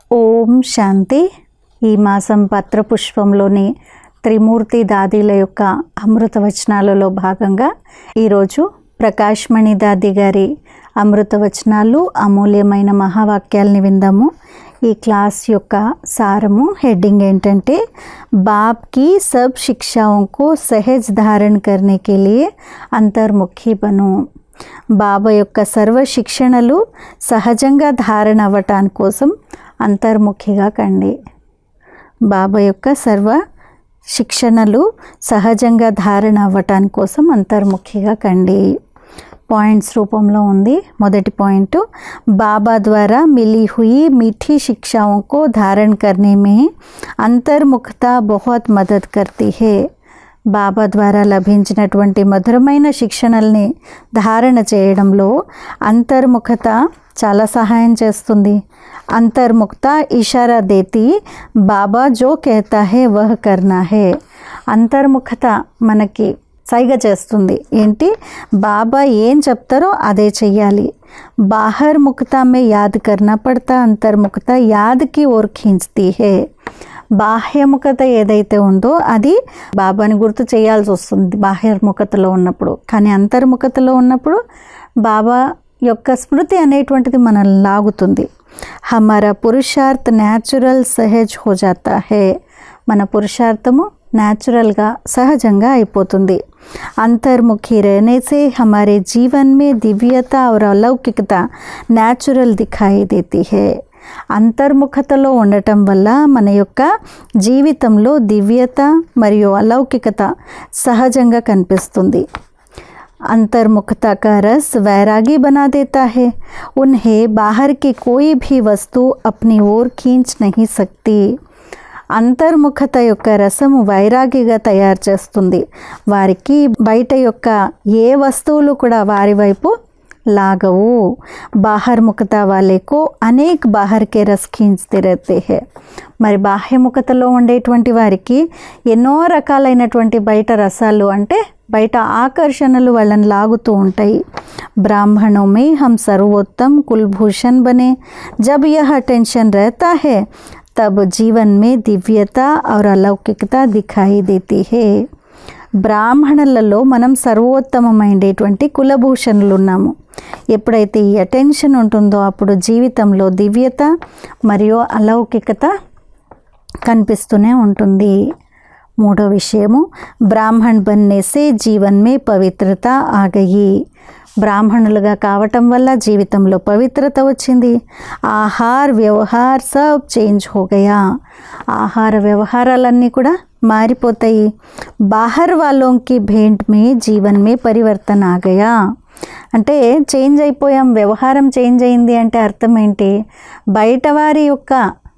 ఓం శాంతి ఈ మాసం పత్రపుష్పంలోని త్రిమూర్తి దాదీల యొక్క అమృత వచనాలలో భాగంగా ఈరోజు ప్రకాష్మణి దాది గారి అమృత వచనాలు అమూల్యమైన మహావాక్యాల్ని విందాము ఈ క్లాస్ యొక్క సారము హెడ్డింగ్ ఏంటంటే बाप की सब शिक्षाओं को सहज धारण करने के लिए అంతర్ముఖి బను బాబా యొక్క సర్వ శిక్షణలు సహజంగా ధారణ అవ్వటాని కోసం అంతర్ముఖిగా కండి బాబా యొక్క సర్వ శిక్షణలు సహజంగా ధారణ అవ్వటాని కోసం అంతర్ముఖిగా కండి పాయింట్స్ రూపంలో ఉంది మొదటి పాయింట్ बाबा द्वारा मिली हुई मीठी शिक्षाओं को धारण करने में अंतर्मुखता बहुत मदद करती है బాబా ద్వారా లభించినటువంటి మధురమైన శిక్షణల్ని ధారణ చేయడంలో అంతర్ముఖత చాలా సహాయం చేస్తుంది అంతర్ముక్త ఇషారా దేతి బాబా జో కేతా హే వహ్ కర్నా హే అంతర్ముఖత మనకి సైగ చేస్తుంది ఏంటి బాబా ఏం చెప్తారో అదే చెయ్యాలి బాహర్ ముక్తా మే యాద్ కర్నా పడతా అంతర్ముఖత యాద్కి ఓర్ ఖీంచ్తీ హే బాహ్యముఖత ఏదైతే ఉందో అది బాబాని గుర్తు చేయాల్సి వస్తుంది బాహ్యముఖతలో ఉన్నప్పుడు కానీ అంతర్ముఖతలో ఉన్నప్పుడు బాబా యొక్క స్మృతి అనేటువంటిది మనల్ని లాగుతుంది హమారా పురుషార్థ్ న్యాచురల్ సహజ్ హో జాతా హే మన పురుషార్థము న్యాచురల్గా సహజంగా అయిపోతుంది अंतर्मुखी रहने से हमारे जीवन में दिव्यता और अलौकिकता नेचुरल दिखाई देती है అంతర్ముఖతలో ఉండటం వల్ల మన యొక్క జీవితంలో దివ్యత మరియు అలౌకికత సహజంగా కనిపిస్తుంది अंतर्मुखता का रस वैरागी बना देता है उन्हें बाहर की कोई भी वस्तु अपनी ओर खींच नहीं सकती అంతర్ముఖత యొక్క రసము వైరాగిగా తయారు చేస్తుంది వారికి బయట యొక్క ఏ వస్తువులు కూడా వారి వైపు లాగవు బాహర్ముఖత వాళ్ళకు అనేక బాహర్కే రస్ ఖీంచుతే రహతే హే మరి బాహ్యముఖతలో ఉండేటువంటి వారికి ఎన్నో రకాలైనటువంటి బయట రసాలు అంటే బయట ఆకర్షణలు వాళ్ళని లాగుతూ ఉంటాయి ब्राह्मणों में हम सर्वोत्तम कुलभूषण बने जब यह टेंशन रहता है तब जीवन में दिव्यता और अलौकिकता दिखाई देती है బ్రాహ్మణులలో మనం సర్వోత్తమమైనటువంటి కులభూషణులు ఉన్నాము ఎప్పుడైతే ఈ అటెన్షన్ ఉంటుందో అప్పుడు జీవితంలో దివ్యత మరియు అలౌకికత కనిపిస్తూనే ఉంటుంది మూడో విషయము బ్రాహ్మణ్ బన్నేసే జీవన్ మే పవిత్రత ఆగయి బ్రాహ్మణులుగా కావటం వల్ల జీవితంలో పవిత్రత వచ్చింది ఆహార్ వ్యవహార్ సబ్ చేంజ్ హోగయా ఆహార వ్యవహారాలన్నీ కూడా మారిపోతాయి బాహర్ వాళ్ళోంకి భేంట్ మే జీవన్ మే పరివర్తన ఆగయా అంటే చేంజ్ అయిపోయాం వ్యవహారం చేంజ్ అయింది అంటే అర్థం ఏంటి బయట వారి యొక్క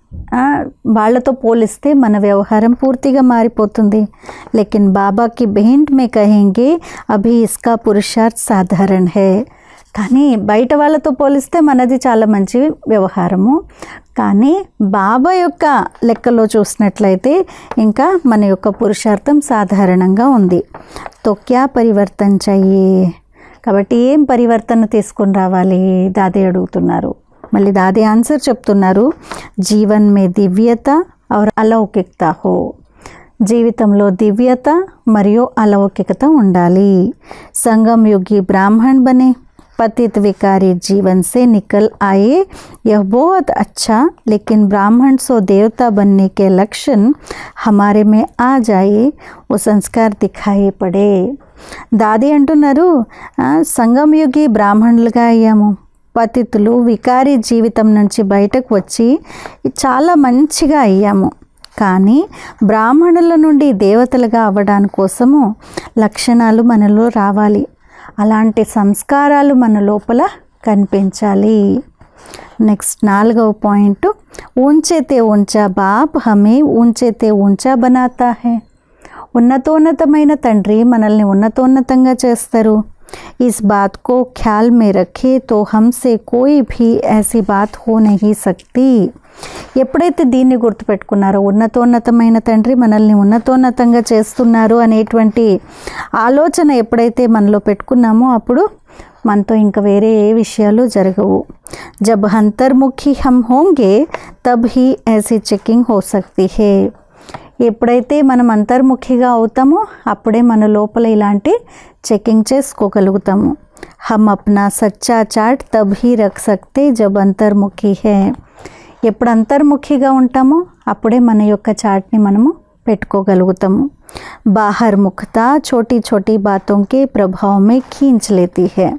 వాళ్ళతో పోలిస్తే మన వ్యవహారం పూర్తిగా మారిపోతుంది లేకిన్ బాబాకి బెహెంట్ మే కహెంగే అభి ఇస్కా పురుషార్థ్ సాధారణ హే కానీ బయట వాళ్ళతో పోలిస్తే మనది చాలా మంచి వ్యవహారము కానీ బాబా యొక్క లెక్కలో చూసినట్లయితే ఇంకా మన యొక్క పురుషార్థం సాధారణంగా ఉంది తో క్యా పరివర్తన చెయ్యి కాబట్టి ఏం పరివర్తన తీసుకుని రావాలి దాదే అడుగుతున్నారు మళ్ళీ దాదే ఆన్సర్ చెప్తున్నారు జీవన్ మే దివ్యత और అలౌకికత హో జీవితంలో దివ్యత మరియు అలౌకికత ఉండాలి సంగం యోగి బ్రాహ్మణ్ బనే पतित विकारी जीवन से निकल आए यह बहुत अच्छा लेकिन ब्राह्मण सो देवता बनने के लक्षण हमारे में आ जाए वो संस्कार दिखाई पड़े దాది అంటున్నారు సంగంయుగి బ్రాహ్మణులుగా అయ్యాము పతితులు వికారి జీవితం నుంచి బయటకు వచ్చి చాలా మంచిగా అయ్యాము కానీ బ్రాహ్మణుల నుండి దేవతలుగా అవ్వడాని కోసము లక్షణాలు మనలో రావాలి అలాంటి సంస్కారాలు మన లోపల కనిపించాలి నెక్స్ట్ నాలుగవ పాయింట్ ఊంచేతే ఉంచా బాప్ హమే ఊంచేతే ఉంచా బనాతా హే ఉన్నతోన్నతమైన తండ్రి మనల్ని ఉన్నతోన్నతంగా చేస్తారు इस बात को ख्याल में रखे तो हमसे कोई भी ऐसी बात हो नहीं सकती ఎప్పుడైతే దీన్ని గుర్తుపెట్టుకున్నారో ఉన్నతోన్నతమైన తండ్రి మనల్ని ఉన్నతోన్నతంగా చేస్తున్నారు అనేటువంటి ఆలోచన ఎప్పుడైతే మనలో పెట్టుకున్నామో అప్పుడు మనతో ఇంకా వేరే ఏ విషయాలు జరగవు జబ్ అంతర్ముఖి హమ్ హోంగే తబ్ హీ ऐसी చెకింగ్ హో సక్తి హే ఎప్పుడైతే మనం అంతర్ముఖిగా అవుతామో అప్పుడే మన లోపల ఇలాంటి చెకింగ్ చేసుకోగలుగుతాము హమ్ అప్నా సచ్చా చాట్ తబ్ హీ రఖ్ సక్తే జబ్ అంతర్ముఖి హే ఎప్పుడు అంతర్ముఖిగా ఉంటామో అప్పుడే మన యొక్క చాట్ని మనము పెట్టుకోగలుగుతాము బాహర్ ముఖత చోటీ చోటీ బాతోంకే ప్రభావం మే ఖీంచ్ లేతీ హే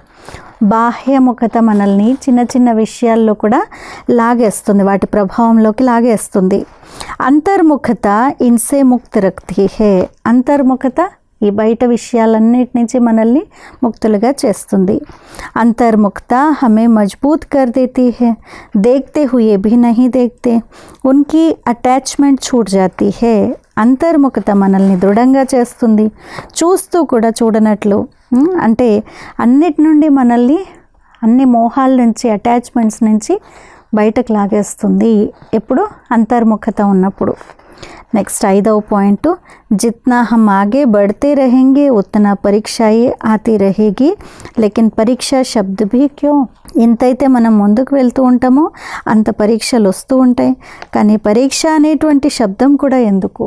బాహ్యముఖత మనల్ని చిన్న చిన్న విషయాల్లో కూడా లాగేస్తుంది వాటి ప్రభావంలోకి లాగేస్తుంది అంతర్ముఖత ఇన్సే ముక్తి రక్తి హే అంతర్ముఖత ఈ బయట విషయాలన్నిటి నుంచి మనల్ని ముక్తులుగా చేస్తుంది అంతర్ముఖత హమే మజబూత్ కర్ దేती है देखते हुए भी नहीं देखते उनकी అటాచ్మెంట్ छूट जाती है అంతర్ముఖత మనల్ని దృఢంగా చేస్తుంది చూస్తూ కూడా చూడనట్లు ఉమ్, అంటే అన్నిటి నుండి మనల్ని అన్ని మోహాల నుంచి అటాచ్మెంట్స్ నుంచి బయటకు లాగేస్తుంది ఎప్పుడు అంతర్ముఖత ఉన్నప్పుడు నెక్స్ట్ ఐదవ పాయింట్ జిత్నా హమ్ ఆగే బడితే రహెంగే ఉత్తనా పరీక్షయే ఆతి రహేగి లేకిన్ పరీక్ష శబ్ద భీ క్యో ఎంతైతే మనం ముందుకు వెళ్తూ ఉంటామో అంత పరీక్షలు వస్తూ ఉంటాయి కానీ పరీక్ష అనేటువంటి శబ్దం కూడా ఎందుకు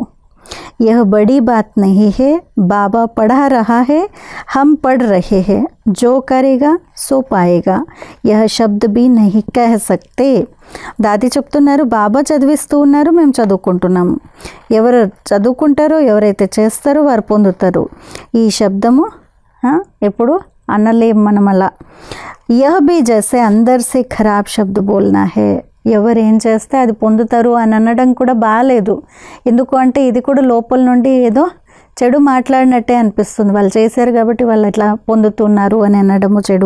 यह बड़ी बात नहीं है बाबा पढ़ा रहा है हम पढ़ रहे हैं जो करेगा సో పాయేగా యహ శబ్ద్ బి నహి కహ సక్తే దాది చెప్తున్నారు బాబా చదివిస్తూ ఉన్నారు మేము చదువుకుంటున్నాము ఎవరు చదువుకుంటారో ఎవరైతే చేస్తారో వారు పొందుతారు ఈ శబ్దము ఆ, ఎప్పుడు అనలేం మనం అలా యహ బి జైసే అందర్ సే ఖరాబ్ శబ్ద్ బోల్నా హే ఎవరు ఏం చేస్తే అది పొందుతారు అని అనడం కూడా బాగాలేదు ఎందుకు అంటే ఇది కూడా లోపల నుండి ఏదో చెడు మాట్లాడినట్టే అనిపిస్తుంది వాళ్ళు చేశారు కాబట్టి వాళ్ళు అట్లా పొందుతున్నారు అని అనడము చెడు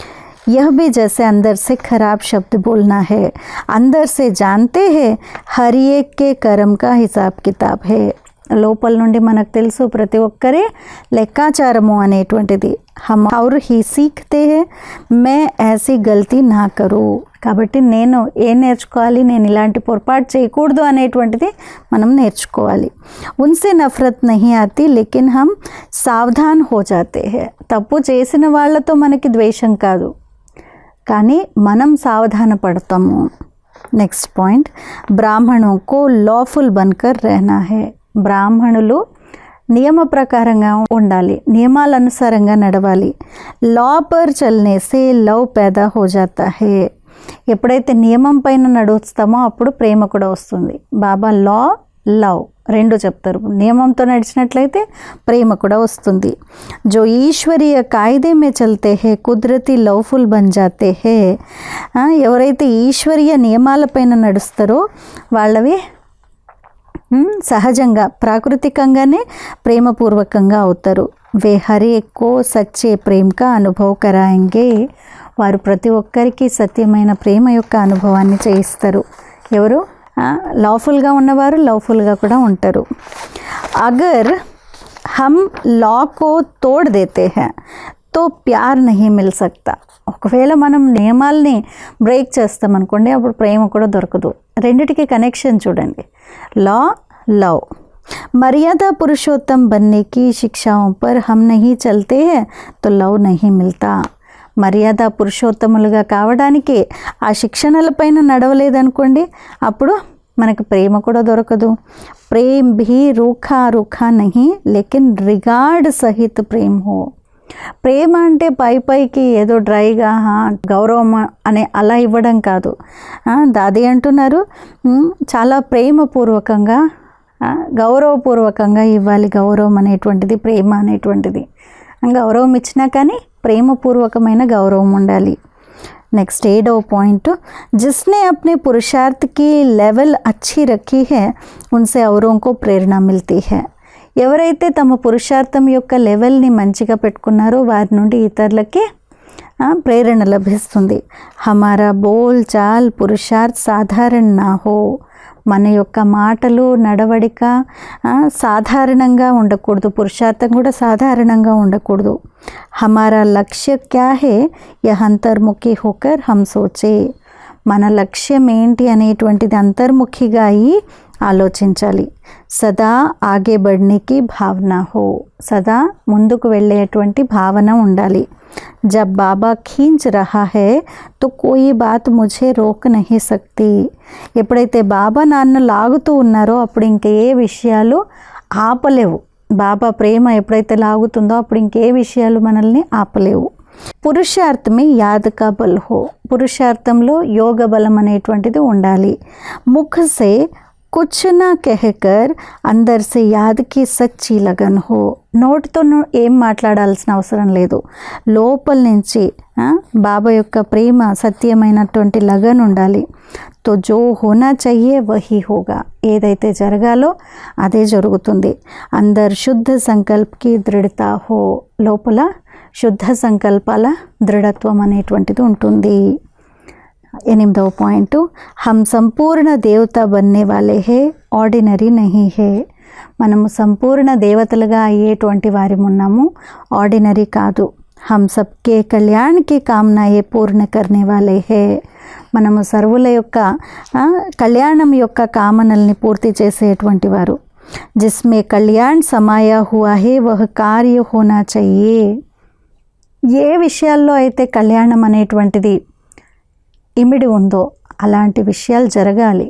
यह भी जैसे अंदर से खराब शब्द बोलना है अंदर से जानते हैं हर एक के कर्म का हिसाब किताब है లోపల నుండి మనకు తెలుసు ప్రతి ఒక్కరి లెక్కాచారము అనేటువంటిది హమ్ ఔర్ హీ సీఖ్తే హే మే ఐసీ గల్తీ నా కరు కాబట్టి నేను ఏం నేర్చుకోవాలి నేను ఇలాంటి పొరపాటు చేయకూడదు అనేటువంటిది మనం నేర్చుకోవాలి ఉన్సే నఫరత్ నహి ఆతి లేకిన్ హమ్ సావధాన్ హో జాతే హే తప్పు చేసిన వాళ్ళతో మనకి ద్వేషం కాదు కానీ మనం సావధాన పడతాము నెక్స్ట్ పాయింట్ బ్రాహ్మణుకు లాఫుల్ బన్కర్ రెహనా హే బ్రాహ్మణులు నియమ ప్రకారంగా ఉండాలి నియమాల అనుసారంగా నడవాలి లా పర్ చల్నే సే లవ్ పేదా హో జాతా హే ఎప్పుడైతే నియమం పైన నడుస్తామో అప్పుడు ప్రేమ కూడా వస్తుంది బాబా లా లవ్ రెండు చెప్తారు నియమంతో నడిచినట్లయితే ప్రేమ కూడా వస్తుంది జో ఈశ్వరీయ కాయిదే మే చల్తే హే కుదరతి లవ్ఫుల్ బన్ జాతే హే ఆ, ఎవరైతే ఈశ్వరీయ నియమాలపైన నడుస్తారో వాళ్ళవి ఉమ్, సహజంగా ప్రాకృతికంగానే ప్రేమపూర్వకంగా అవుతారు వే హరే కో సచ్చే ప్రేమక అనుభవ కరాయంగే వారు ప్రతి ఒక్కరికి సత్యమైన ప్రేమ యొక్క అనుభవాన్ని చేయిస్తారు ఎవరు లాఫుల్గా ఉన్నవారు లవ్ఫుల్గా కూడా ఉంటారు అగర్ హమ్ లా కో తోడ్ దేతే హై తో ప్యార్ నహీ మిల్ సక్తా ఒకవేళ మనం నియమాల్ని బ్రేక్ చేస్తాం అనుకోండి అప్పుడు ప్రేమ కూడా దొరకదు రెండిటికి కనెక్షన్ చూడండి లా లవ్ मर्यादा पुरुषोत्तम बनने की शिक्षाओं पर हम नहीं चलते हैं तो लव नहीं मिलता మర్యాద పురుషోత్తములుగా కావడానికి ఆ శిక్షణలపైన నడవలేదనుకోండి అప్పుడు మనకు ప్రేమ కూడా దొరకదు ప్రేమ్ భీ రూఖా రూఖా నహి లేకిన్ రిగార్డ్ సహిత్ ప్రేమ్ హో ప్రేమ అంటే పై పైకి ఏదో డ్రైగా "హా, గౌరవం అనే అలా ఇవ్వడం కాదు ఆ, దాది అంటున్నారు "ఉమ్, చాలా ప్రేమపూర్వకంగా ఆ, గౌరవపూర్వకంగా ఇవ్వాలి గౌరవం అనేటువంటిది ప్రేమ అనేటువంటిది గౌరవం ఇచ్చినా కానీ ప్రేమపూర్వకమైన గౌరవం ఉండాలి नेक्स्ट एडो पॉइंट जिसने अपने पुरुषार्थ की लेवल अच्छी रखी है उनसे औरों को ప్రేరణ మిల్తీ है ఎవరైతే తమ పురుషార్థం యొక్క లెవెల్ని మంచిగా పెట్టుకున్నారో వారి నుండి ఇతరులకి ఆ, ప్రేరణ లభిస్తుంది హమారా బోల్ చాల్ పురుషార్థ్ సాధారణ నా హో మన యొక్క మాటలు నడవడిక ఆ, సాధారణంగా ఉండకూడదు పురుషార్థం కూడా సాధారణంగా ఉండకూడదు హమారా లక్ష్య క్యా హే యహ్ అంతర్ముఖి హోకర్ హమ్ సోచే మన లక్ష్యం ఏంటి అనేటువంటిది అంతర్ముఖిగా అయి ఆలోచించాలి సదా ఆగే బడ్నికి భావన హో సదా ముందుకు వెళ్ళేటువంటి భావన ఉండాలి జబ్ బాబా ఖీంచ్ రహా హే తో కోయి బాత్ ముझे రోక్ నహీ సక్తి ఎప్పుడైతే బాబా నాన్న లాగుతూ ఉన్నారో అప్పుడు ఇంకే విషయాలు ఆపలేవు బాబా ప్రేమ ఎప్పుడైతే లాగుతుందో అప్పుడు ఇంకే విషయాలు మనల్ని ఆపలేవు పురుషార్థమే యాద్ కా బల్ హో పురుషార్థంలో యోగ బలం అనేటువంటిది ఉండాలి ముఖసే కుచ్ నా కెహకర్ అందర్ సే యాద్కి సచ్చి లగన్ హో నోటితో ఏం మాట్లాడాల్సిన అవసరం లేదు లోపల నుంచి ఆ, బాబా యొక్క ప్రేమ సత్యమైనటువంటి లగన్ ఉండాలి తో జో హోనా చెయ్యే వహీ హోగా ఏదైతే జరగాలో అదే జరుగుతుంది అందర్ శుద్ధ సంకల్ప్కి దృఢత హో లోపల శుద్ధ సంకల్పాల దృఢత్వం అనేటువంటిది ఉంటుంది ఎనిమిదవ పాయింట్ హమ్ సంపూర్ణ దేవత బన్నే వాలే హే ఆర్డినరీ నహీ హే మనము సంపూర్ణ దేవతలుగా అయ్యేటువంటి వారి ఉన్నాము ఆర్డినరీ కాదు హమ్ సబ్కే కళ్యాణ్కి కామనాయే పూర్ణ కర్నే వాలే హే మనము సర్వుల యొక్క ఆ, కళ్యాణం యొక్క కామనల్ని పూర్తి చేసేటువంటి వారు జిస్మే కళ్యాణ్ సమాయా హువా హే వహ కార్య హోనా చెయ్యే ఏ విషయాల్లో అయితే కళ్యాణం అనేటువంటిది ఇమిడి ఉందో అలాంటి విషయాలు జరగాలి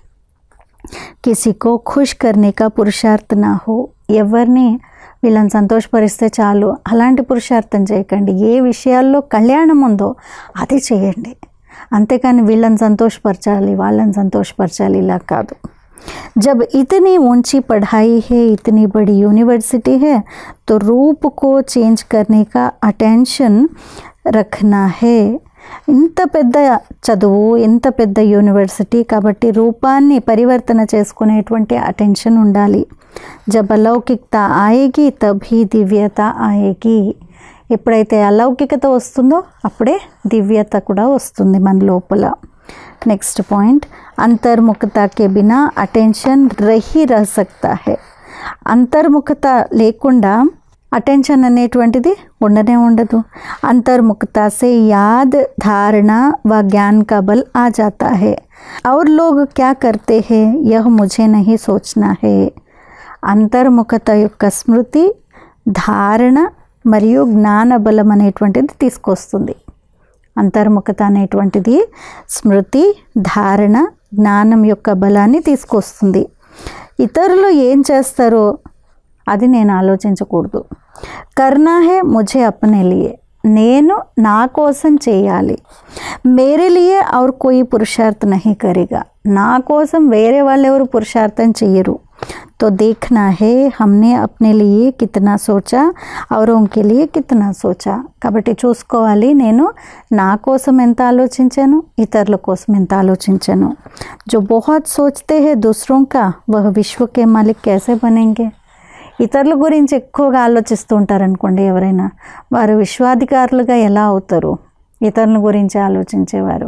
కిసికో ఖుష్ కర్నేకా పురుషార్థ నా హో ఎవరిని వీళ్ళని సంతోషపరిస్తే చాలు అలాంటి పురుషార్థం చేయకండి ఏ విషయాల్లో కళ్యాణం ఉందో అది చేయండి అంతేకాని వీళ్ళని సంతోషపరచాలి వాళ్ళని సంతోషపరచాలి ఇలా కాదు जब इतनी ऊंची पढ़ाई है इतनी बड़ी यूनिवर्सिटी है तो रूप को चेंज करने का अटेंशन रखना है ఇంత పెద్ద చదువు ఇంత పెద్ద యూనివర్సిటీ కాబట్టి రూపాన్ని పరివర్తన చేసుకునేటువంటి అటెన్షన్ ఉండాలి జబ్ అలౌకికత ఆయేగి తభీ దివ్యత ఆయేగి ఎప్పుడైతే అలౌకికత వస్తుందో అప్పుడే దివ్యత కూడా వస్తుంది మన లోపల నెక్స్ట్ పాయింట్ అంతర్ముఖత కే బినా అటెన్షన్ రహి రహ సక్తా హే అంతర్ముఖత లేకుండా అటెన్షన్ అనేటువంటిది ఉండనే ఉండదు अंतर्मुखता से याद धारणा व ज्ञान का बल आ जाता है और लोग क्या करते हैं यह मुझे नहीं सोचना है అంతర్ముఖత యొక్క స్మృతి ధారణ మరియు జ్ఞాన బలం అనేటువంటిది తీసుకొస్తుంది అంతర్ముఖత అనేటువంటిది స్మృతి ధారణ జ్ఞానం యొక్క బలాన్ని తీసుకొస్తుంది ఇతరులు ఏం చేస్తారో అది నేను ఆలోచించకూడదు కర్నా హే ముझे అప్నే లియే నేను నా కోసం చేయాలి మేరే లియే ఔర్ కోయి పురుషార్థ్ నహీ కరేగా నా కోసం వేరే వాళ్ళు ఎవరు పురుషార్థం చెయ్యరు तो देखना है हमने अपने लिए कितना सोचा और उनके लिए कितना सोचा కాబట్టి చూసుకోవాలి నేను నా కోసం ఎంత ఆలోచించాను ఇతరుల కోసం ఎంత ఆలోచించాను जो बहुत सोचते हैं दूसरों का वह विश्व के मालिक कैसे बनेंगे ఇతరుల గురించి ఎక్కువగా ఆలోచిస్తూ ఉంటారనుకోండి ఎవరైనా వారు విశ్వాధికారులుగా ఎలా అవుతారు ఇతరుల గురించి ఆలోచించేవారు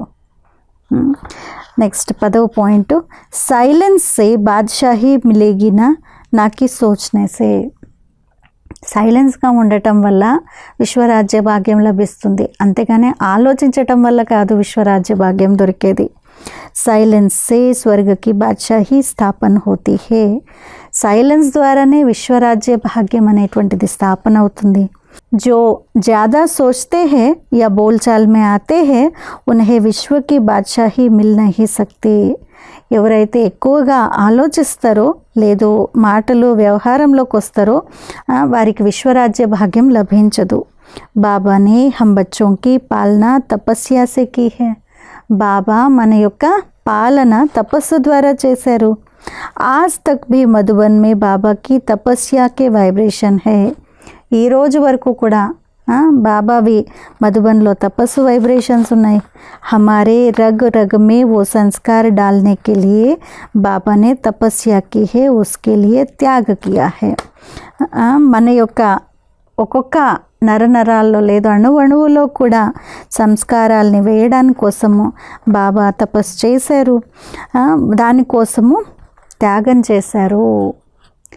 నెక్స్ట్ పదవ పాయింట్ సైలెన్స్ సే బాద్షాహీ మిలేగినా నాకి సోచ్నేసే సైలెన్స్గా ఉండటం వల్ల విశ్వరాజ్య భాగ్యం లభిస్తుంది అంతేగాని ఆలోచించటం వల్ల కాదు విశ్వరాజ్య భాగ్యం దొరికేది సైలెన్స్ సే స్వర్గకి బాద్షాహీ స్థాపన హోతీ హే సైలెన్స్ ద్వారానే విశ్వరాజ్య భాగ్యం అనేటువంటిది స్థాపన అవుతుంది जो ज़्यादा सोचते हैं या बोलचाल में आते हैं उन्हें विश्व की बादशाही मिल नहीं सकती ఎవరైతే ఎక్కువగా ఆలోచిస్తారో లేదో మాటలు వ్యవహారంలోకి వస్తారో ఆ, వారికి విశ్వరాజ్య భాగ్యం లభించదు బాబానే హం బచ్చోంకి పాలన తపస్యా సే కీ హే బాబా మన యొక్క పాలన తపస్సు ద్వారా చేశారు ఆజ్ తక్ భీ మధుబన్ మే బాబాకి తపస్యా కే వైబ్రేషన్ హే ఈ రోజు వరకు కూడా ఆ, బాబావి మధుబన్లో తపస్సు వైబ్రేషన్స్ ఉన్నాయి हमारे रग रग में वो संस्कार डालने के लिए बाबा ने तपस्या की है उसके लिए त्याग किया है ఆ, మన యొక్క ఒక్కొక్క నరనరాల్లో లేదు అణు అణువులో కూడా సంస్కారాల్ని వేయడానికి కోసము బాబా తపస్సు చేశారు ఆ, దానికోసము త్యాగం చేశారు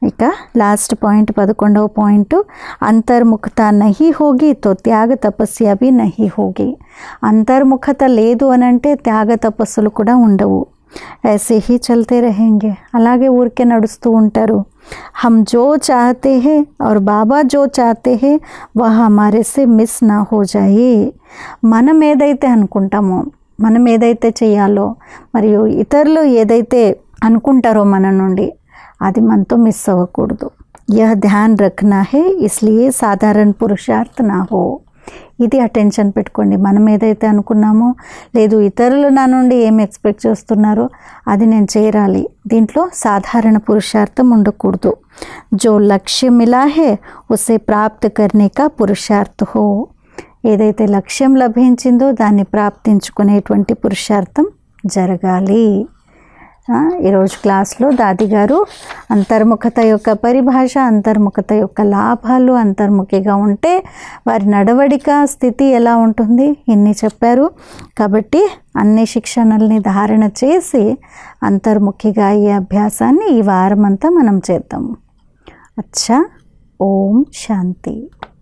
ఇక లాస్ట్ పాయింట్ పదకొండవ పాయింట్ అంతర్ముఖత నహి హోగి తో త్యాగ తపస్య భీ నహి హోగి అంతర్ముఖత లేదు అని అంటే త్యాగ తపస్సులు కూడా ఉండవు ऐसे ही चलते रहेंगे అలాగే ఊరికే నడుస్తూ ఉంటారు हम जो चाहते हैं और बाबा जो चाहते हैं वह हमारे से మిస్ నా హో జాయే మనం ఏదైతే అనుకుంటామో మనం ఏదైతే చేయాలో మరియు ఇతరులు ఏదైతే అనుకుంటారో మన నుండి అది మనతో మిస్ అవ్వకూడదు యహ ధ్యాన్ రఖనా హే ఇస్లియే సాధారణ పురుషార్థ నా హో ఇది అటెన్షన్ పెట్టుకోండి మనం ఏదైతే అనుకున్నామో లేదు ఇతరులు నా నుండి ఏం ఎక్స్పెక్ట్ చేస్తున్నారో అది నేను చేరాలి దీంట్లో సాధారణ పురుషార్థం ఉండకూడదు జో లక్ష్యం మిలా హే ఉసే ప్రాప్త కర్నే కా పురుషార్థ హో ఏదైతే లక్ష్యం లభించిందో దాన్ని ప్రాప్తించుకునేటువంటి పురుషార్థం జరగాలి ఆ, ఈరోజు క్లాస్లో దాది గారు అంతర్ముఖత యొక్క పరిభాష అంతర్ముఖత యొక్క లాభాలు అంతర్ముఖిగా ఉంటే వారి నడవడిక స్థితి ఎలా ఉంటుంది ఇన్ని చెప్పారు కాబట్టి అన్ని శిక్షణల్ని ధారణ చేసి అంతర్ముఖిగా అయ్యే అభ్యాసాన్ని ఈ వారం అంతా మనం చేద్దాము అచ్చా ఓం శాంతి